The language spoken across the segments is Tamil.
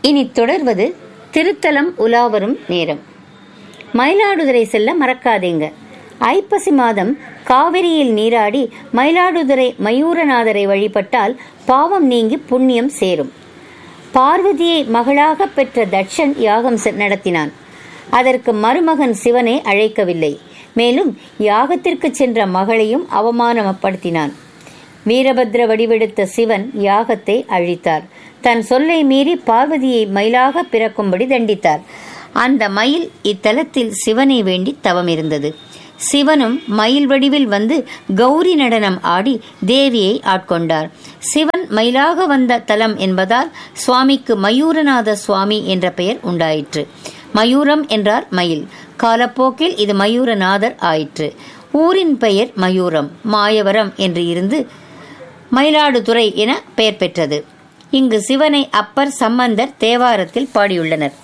இனி தொடர்வது திருத்தலம் உலாவரும் நேரம் மயிலாடுதுறை செல்ல மறக்காதீங்க ஐப்பசி மாதம் காவிரியில் நீராடி மயிலாடுதுறை மயூரநாதரை வழிபட்டால் பாவம் நீங்கி புண்ணியம் சேரும் பார்வதியை மகளாக பெற்ற தட்சன் யாகம் செ- நடத்தினான் அதற்கு மருமகன் சிவனை அழைக்கவில்லை மேலும் யாகத்திற்கு சென்ற மகளையும் அவமானப்படுத்தினான் வீரபத்ர வடிவெடுத்த சிவன் யாகத்தை அழித்தார் தன் சொல்லை மீறி பார்வதியை மயிலாக பிறக்கும்படி தண்டித்தார் அந்த மயில் இத்தலத்தில் சிவனை வேண்டி தவம் இருந்தது சிவனும் மயில் வடிவில் வந்து கௌரி நடனம் ஆடி தேவியை ஆட்கொண்டார் சிவன் மயிலாக வந்த தலம் என்பதால் சுவாமிக்கு மயூரநாத சுவாமி என்ற பெயர் உண்டாயிற்று மயூரம் என்றார் மயில் காலப்போக்கில் இது மயூரநாதர் ஆயிற்று ஊரின் பெயர் மயூரம் மாயவரம் என்று இருந்து மயிலாடுதுறை என பெயர் பெற்றது இங்கு சிவனை அப்பர் சம்பந்தர் தேவாரத்தில் பாடியுள்ளனர்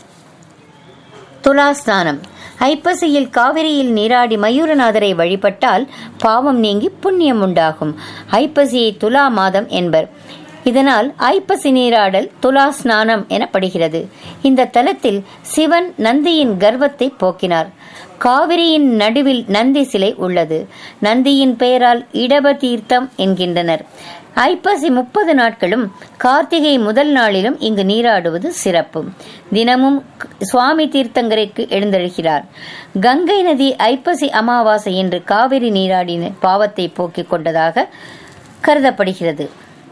துலாஸ்தானம் ஐப்பசியில் காவிரியில் நீராடி மயூரநாதரை வழிபட்டால் பாவம் நீங்கி புண்ணியம் உண்டாகும் ஐப்பசியை துலா மாதம் என்பர் இதனால் ஐப்பசி நீராடல் துலா ஸ்நானம் எனப்படுகிறது இந்த தலத்தில் சிவன் நந்தியின் கர்வத்தை போக்கினார் காவிரியின் நடுவில் நந்தி சிலை உள்ளது நந்தியின் பெயரால் இடப தீர்த்தம் என்கின்றனர் ஐப்பசி முப்பது நாட்களும் கார்த்திகை முதல் நாளிலும் இங்கு நீராடுவது சிறப்பு தினமும் க- சுவாமி தீர்த்தங்கரைக்கு எழுந்தழுகிறார் கங்கை நதி ஐப்பசி அமாவாசை என்று காவிரி நீராடின பாவத்தை போக்கிக் கொண்டதாக கருதப்படுகிறது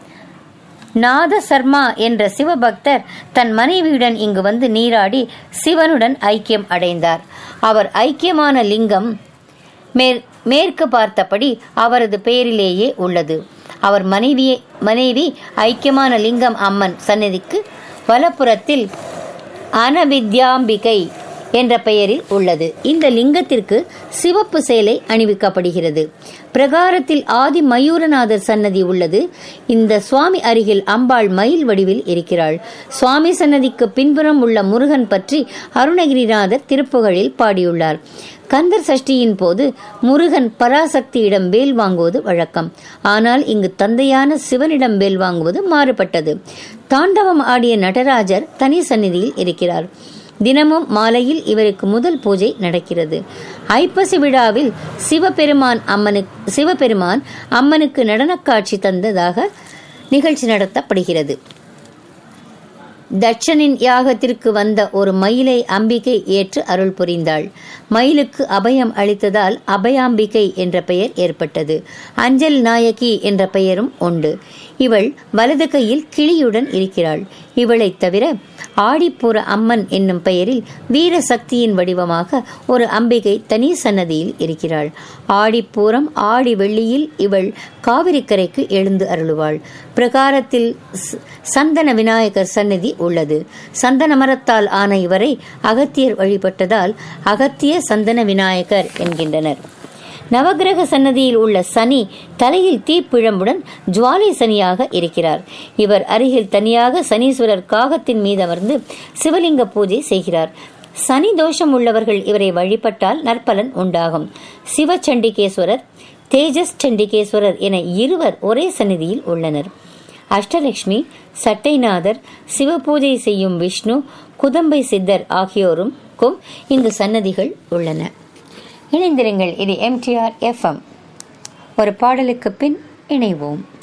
நாத சர்மா என்ற சிவபக்தர் தன் மனைவியுடன் இங்கு வந்து நீராடி சிவனுடன் ஐக்கியம் அடைந்தார் அவர் ஐக்கியமான லிங்கம் மேற் மேற்கு பார்த்தபடி அவரது பெயரிலேயே உள்ளது அவர் மனைவியை மனைவி ஐக்கியமான லிங்கம் அம்மன் சந்நிதிக்கு வலப்புறத்தில் அனவித்யாம்பிகை என்ற பெயரில் உள்ளது இந்த லிங்கத்திற்கு சிவப்பு சேலை அணிவிக்கப்படுகிறது பிரகாரத்தில் ஆதி மயூரநாதர் சன்னதி உள்ளது இந்த சுவாமி அருகில் அம்பாள் மயில் வடிவில் இருக்கிறாள் சுவாமி சன்னதிக்கு பின்புறம் உள்ள முருகன் பற்றி அருணகிரிநாதர் திருப்புகழில் பாடியுள்ளார் கந்தர் சஷ்டியின் போது முருகன் பராசக்தியிடம் வேல் வாங்குவது வழக்கம் ஆனால் இங்கு தந்தையான சிவனிடம் வேல் வாங்குவது மாறுபட்டது தாண்டவம் ஆடிய நடராஜர் தனி சந்நிதியில் இருக்கிறார் தினமும் மாலையில் இவருக்கு முதல் பூஜை நடக்கிறது ஐப்பசி விழாவில் சிவபெருமான் அம்மனுக்கு சிவபெருமான் அம்மனுக்கு நடனக் காட்சி தந்ததாக நிகழ்ச்சி நடத்தப்படுகிறது தட்சனின் யாகத்திற்கு வந்த ஒரு மயிலை அம்பிகை ஏற்று அருள் புரிந்தாள் மயிலுக்கு அபயம் அளித்ததால் அபயாம்பிகை என்ற பெயர் ஏற்பட்டது அஞ்சல் நாயகி என்ற பெயரும் உண்டு இவள் வலது கையில் கிளியுடன் இருக்கிறாள் இவளைத் தவிர ஆடிப்புற அம்மன் என்னும் பெயரில் வீர சக்தியின் வடிவமாக ஒரு அம்பிகை தனி சன்னதியில் இருக்கிறாள் ஆடிப்பூரம் ஆடி வெள்ளியில் இவள் காவிரிக்கரைக்கு எழுந்து அருளுவாள் பிரகாரத்தில் ச- சந்தன விநாயகர் சன்னதி உள்ளது சந்தன மரத்தால் ஆன இவரை அகத்தியர் வழிபட்டதால் அகத்திய சந்தன விநாயகர் என்கின்றனர் நவக்கிரக சன்னதியில் உள்ள சனி தலையில் தீப்பிழம்புடன் ஜுவாலை சனியாக இருக்கிறார் இவர் அருகில் தனியாக சனீஸ்வரர் காகத்தின் மீது அமர்ந்து சிவலிங்க பூஜை செய்கிறார் சனி தோஷம் உள்ளவர்கள் இவரை வழிபட்டால் நற்பலன் உண்டாகும் சிவச்சண்டிகேஸ்வரர் தேஜஸ் சண்டிகேஸ்வரர் என இருவர் ஒரே சந்நிதியில் உள்ளனர் அஷ்டலட்சுமி சட்டைநாதர் சிவபூஜை செய்யும் விஷ்ணு குதம்பை சித்தர் ஆகியோருக்கும் இங்கு சன்னதிகள் உள்ளன இணைந்திருங்கள் இது எம்டிஆர் எஃப்எம் ஒரு பாடலுக்கு பின் இணைவோம்